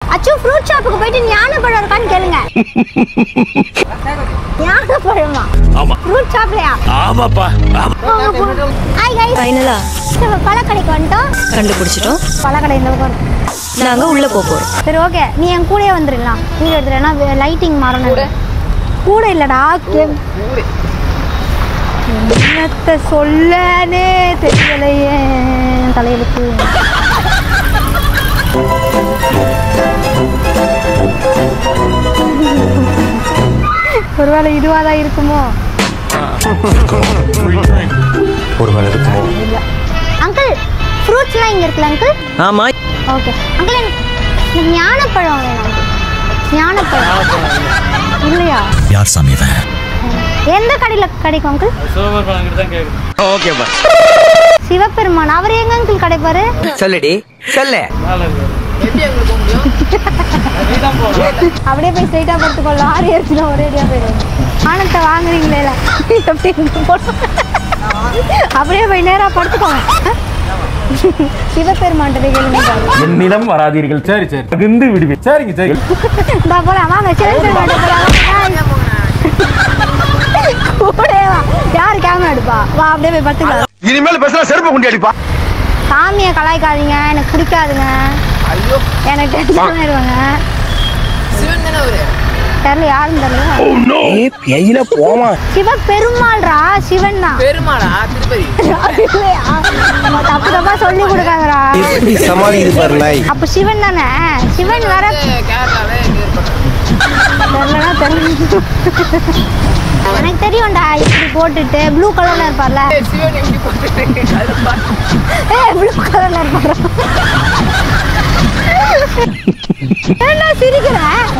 அச்சு ஃப்ரூட் ஷாப்புக்கு போயிட்டு ஞானப்பழம் இருக்கான்னு கேளுங்க ஞானப்பழமா ஆமா ஃப்ரூட் ஷாப்லயா ஆமாப்பா ஆமா ஹாய் கைஸ் ஃபைனலா நம்ம பழக்கடைக்கு வந்துட்டோம் கண்டுபிடிச்சிட்டோம் பழக்கடை இந்த பக்கம் இருக்கு. நாங்க உள்ள போக போறோம் சரி ஓகே நீ என் கூடயே வந்துடலாம் வீடியோ எடுத்துறேன்னா லைட்டிங் மாறணும் கூட இல்லடா கே- என்னத்த சொல்லனே தெரியலையே என் தலையெழுத்து ஒருவேளை இதுவாக தான் இருக்குமோ ஒரு வேலை இருக்குமோ இல்லை அங்கிள் ஃப்ரூட்ஸ்லாம் இங்கே இருக்குல்ல அங்கிள் ஆமா ஓகே அங்கிள் எனக்கு எனக்கு ஞானப்பழம் வேணும் uncle. ஞானப்பழம் இல்லையா யார் சாமி இவன் எந்த கடையில் கிடைக்கும் அங்கிள் ஓகேப்பா சிவபெருமான் அவர் எங்க அங்கிள் கிடைப்பாரு சொல்லுடி சொல்லு அப்படியே போய் ஸ்ட்ரைட்டா படுத்துக்கோ லாரி ஏறிச்சுனா ஒரேடியா போயிடும் ஆனத்தை வாங்குறீங்களே இல்ல? எப்படி இருக்கு போட்டு அப்படியே போய் நேரா படுத்துக்கோங்க சிவபெருமான்ட்ட போய் கேளுங்க என்னிடம் வராதீர்கள் சரி சரி பகிர்ந்து விடுவேன் சரிங்க சரி பா போலாம் வாங்க சிவபெருமான்ட்ட போலாம் கூட வா யார் கேமரா எடுப்பா வா அப்படியே போய் படுத்துக்கலாம் இனிமேல் பேசுனா செருப்பு குண்டி அடிப்பா சாமியை கலாய்க்காதீங்க எனக்கு பிடிக்காதுங்க எனக்கு டென்ஷன் ஆயிடுவாங்க தெரியல யாருன்னு தெரியல பெயில போமா சிவபெருமாள்ரா சிவன் தான் பெருமாளா திருப்பதி இல்லையா? நம்ம தப்பு தப்பா சொல்லி கொடுக்காதடா எப்படி சமாளிக்குது பாரு நாய் அப்ப சிவன் தானே சிவன் வேற கேரளால எங்க இருப்பாங்க தெரியலனா தெரியல எனக்கு தெரியும்டா இப்படி போட்டுட்டு ப்ளூ கலர்ல இருப்பார்ல சிவன் எப்படி போட்டு அது பாட்டு. ஏ ப்ளூ கலர்ல இருப்பாரு என்ன சிரிக்கிற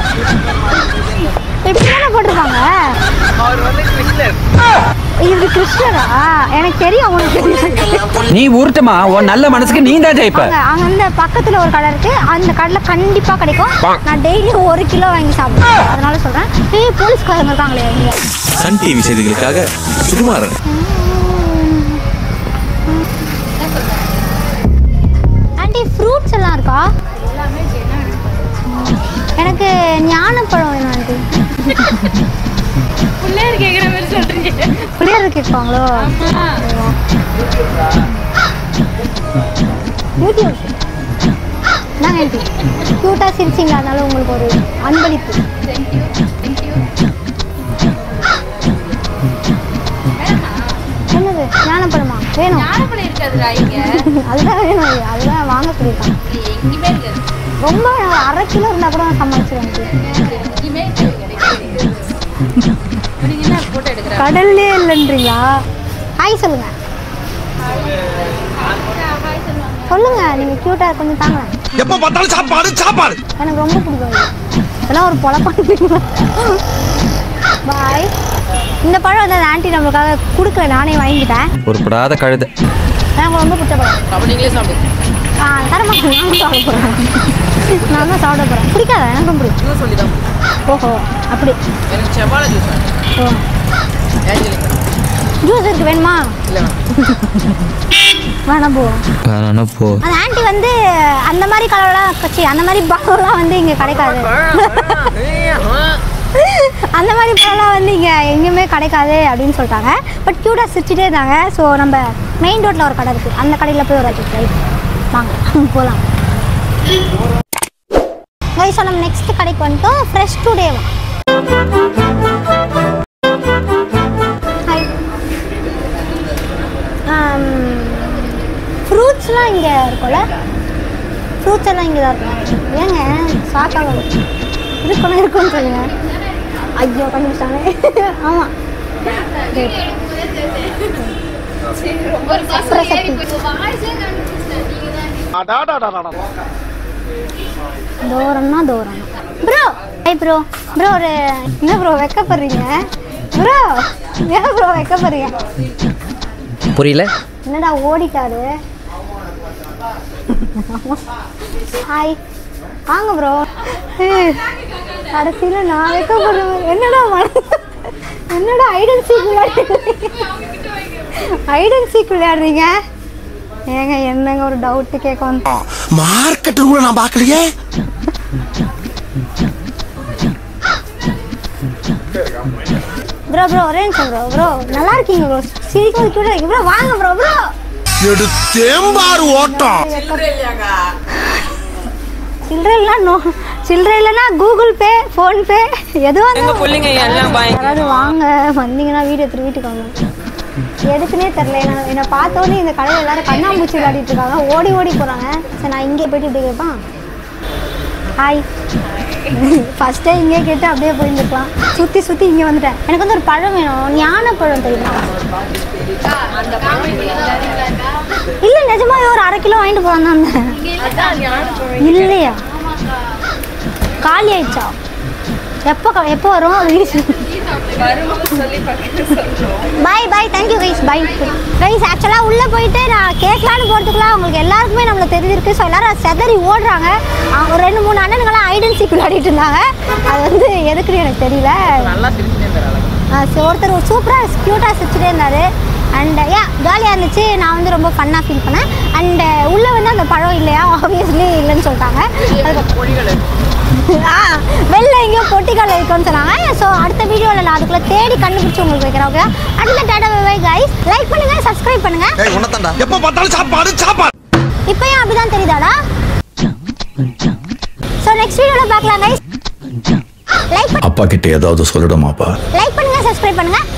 இப்படி தானே போட்டிருப்பாங்க அவர் வந்து கிருஷ்ணர் இது கிருஷ்ணரா எனக்கு தெரியும் உனக்கு தெரியும் நீ உருட்டுமா உன் நல்ல மனசுக்கு நீ தான் ஜெயிப்ப அங்க அங்க அந்த பக்கத்துல ஒரு கடை இருக்கு அந்த கடையில கண்டிப்பா கிடைக்கும் நான் டெய்லி ஒரு கிலோ வாங்கி சாப்பிடுவேன் அதனால சொல்றேன் ஏய் போலீஸ்காரங்க இருக்காங்களே இங்க சன் டிவி செய்திகளுக்காக சுகுமாரன் ஆண்டி ஃப்ரூட்ஸ் எல்லாம் இருக்கா எனக்கு ஞானப்பழம் வேணும் ஆண்டி பிள்ளையார் கேக்குற மாதிரி சொல்றீங்க பிள்ளையார் கேட்பாங்களோ யூடியூப் நாங்க ஆண்டி க்யூட்டாக சிரிச்சிங்க அதனால உங்களுக்கு ஒரு அன்பளிப்பு என்னது ஞானப்பழமா வேணும் ஞானப்பழம் இருக்காதுடா இங்க அதுதான் வேணும் அதுதான் வாங்க சொல்லியிருக்கான் எங்கேயுமே இருக்காது ரொம்ப வேணும். ஒரு அரை கிலோ இருந்தால் கூட நான் சமாளிச்சிருவேன் எங்கேயுமே கிடைக்காது நீங்க என்ன போட்டோ எடுக்கிற கடல்லே இல்லைன்றீங்களா ஹாய் சொல்லுங்க சொல்லுங்க நீங்க கியூட்டா கொஞ்சம் தாங்க எப்ப பார்த்தாலும் சாப்பாடு சாப்பாடு எனக்கு ரொம்ப பிடிக்கும் இது. இதெல்லாம் ஒரு பொழப்பாங்க பாய் இந்த பழம் வந்து அந்த ஆண்டி நம்மளுக்காக கொடுக்கல நானே வாங்கிட்டேன் ஒரு கழுதை எனக்கு ரொம்ப பிடிச்ச பழம் அப்ப நீங்களே சாப்பிடுங்க ஆ தரமாட்டேன் நான் சாப்பிட போகிறேன் நான் தான் சாப்பிட போகிறேன் பிடிக்காத எனக்கும் பிடிக்கும் இன்னும் சொல்லிதான் ஓஹோ அப்படி எனக்கு செவ்வாழை ஜூஸ் வேணும் ஓ ஏஞ்சலிக்கா ஜூஸ் இருக்கு வேணுமா இல்லை வேணாம் போ வேணாம் போ அந்த ஆண்டி வந்து அந்த மாதிரி கலர்லாம் கட்சி அந்த மாதிரி பழம்லாம் வந்து இங்கே கிடைக்காது அந்த மாதிரி பழம்லாம் வந்து இங்கே எங்கேயுமே கிடைக்காது அப்படின்னு சொல்லிட்டாங்க பட் க்யூட்டாக சிரிச்சிட்டே இருந்தாங்க ஸோ நம்ம மெயின் ரோட்டில் ஒரு கடை இருக்குது அந்த கடையில் போய் ஒரு வாட்டி ட்ரை வாங்க போகலாம் கைஸ் நம்ம நெக்ஸ்ட் கடைக்கு வந்துட்டோம் ஃப்ரெஷ் டுடேவா ஹாய் ஃப்ரூட்ஸ்லாம் இங்கே இருக்கும்ல ஃப்ரூட்ஸ் எல்லாம் இங்கே தான் இருக்கும் ஏங்க ஷாக்காக இருக்கணும் இருக்கும்னு சொல்லுங்க ஐயோ கண்டுபிடிச்சாங்க ஆமாம் தூரம்னா தூரம் ப்ரோ ஐ ப்ரோ ப்ரோ ஒரு என்ன ப்ரோ வெக்கப்படுறீங்க ப்ரோ ஏன் ப்ரோ வெக்கப்படுறீங்க புரியல என்னடா ஓடிட்டாரு ஹாய் வாங்க ப்ரோ கடைசியில் நான் வைக்கப்படுறேன் என்னடா மன- என்னடா ஐடன் சீக் விளையாடுறீங்க ஐடன் சீக் விளையாடுறீங்க ஏங்க என்னங்க ஒரு டவுட்டு கேட்க வந்து மார்க்கெட் கூட நான் பார்க்கலையே ப்ரோ ப்ரோ ஒரே நிமிஷம் ப்ரோ ப்ரோ நல்லா இருக்கீங்க ப்ரோ சிரிக்கும் கூட இருக்கு ப்ரோ வாங்க ப்ரோ ப்ரோ எடுத்தேம்பாரு ஓட்டம் சில்லறை இல்லைனா நோ சில்லறை இல்லைனா கூகுள் பே ஃபோன்பே எதுவும் எங்க பிள்ளைங்க எல்லாம் பாய் யாராவது வாங்க வந்தீங்கன்னா வீடு எடுத்துட்டு வீட்டுக்கு வாங்க எதுக்குன்னே தெரில என்ன என்னை பார்த்தோன்னே இந்த கடையில் எல்லாரும் கண்ணாமூச்சி விளையாடிட்டு இருக்காங்க ஓடி ஓடி போகிறாங்க சரி நான் இங்கே போயிட்டு இப்படி கேட்பான் ஹாய் ஃபஸ்ட்டே இங்கே கேட்டு அப்படியே போயிருந்துருக்கலாம் சுற்றி சுற்றி இங்கே வந்துட்டேன் எனக்கு வந்து ஒரு பழம் வேணும் ஞான பழம் தெரியுமா இல்லை நிஜமாவே ஒரு அரை கிலோ வாங்கிட்டு போகலாம் தான் இல்லையா காலி ஆயிடுச்சா எப்போ க- எப்போ வரும் bye bye thank you guys bye guys ஆக்சுவலாக உள்ளே போயிட்டு நான் கேட்கலான்னு போகிறதுக்குலாம் உங்களுக்கு எல்லாருக்குமே நம்மள தெரிஞ்சிருக்கு ஸோ எல்லாரும் செதறி ஓடுறாங்க அவங்க ஒரு ரெண்டு மூணு அண்ணனுங்களாம் ஐடென்சிக் விளையாடிட்டு இருந்தாங்க அது வந்து எதுக்குன்னு எனக்கு தெரியல நல்லா சிரிச்சுட்டே இருந்தாரு ஆ, சரி, ஒருத்தர் சூப்பராக க்யூட்டாக சிரிச்சுட்டே இருந்தார் அண்ட் யா ஜாலியாக இருந்துச்சு நான் வந்து ரொம்ப ஃபன்னாக ஃபீல் பண்ணேன் அண்ட் உள்ளே வந்து அந்த பழம் இல்லையா ஆப்வியஸ்லி இல்லைன்னு சொல்லிட்டாங்க அதுக்கு பொடிகள் ஆ வெளில எங்கேயோ பொட்டிக்கடை இருக்குன்னு சொன்னாங்க ஸோ அடுத்த வீடியோவில் நான் அதுக்குள்ளே தேடி கண்டுபிடிச்சி உங்களுக்கு வைக்கிறேன் ஓகே அடுத்த டாடா பை கைஸ் லைக் பண்ணுங்க சப்ஸ்கிரைப் பண்ணுங்க ஏய் உன்னதாண்டா எப்ப பார்த்தாலும் சாப்பாடு சாப்பாடு இப்போயும் அப்படிதான் தெரியுதாடா ஸோ நெக்ஸ்ட் வீடியோவில் பார்க்கலாம் கைஸ் லைக் அப்பா கிட்ட ஏதாவது சொல்லணுமாப்பா லைக் பண்ணுங்க சப்ஸ்கிரைப் பண்ணுங்க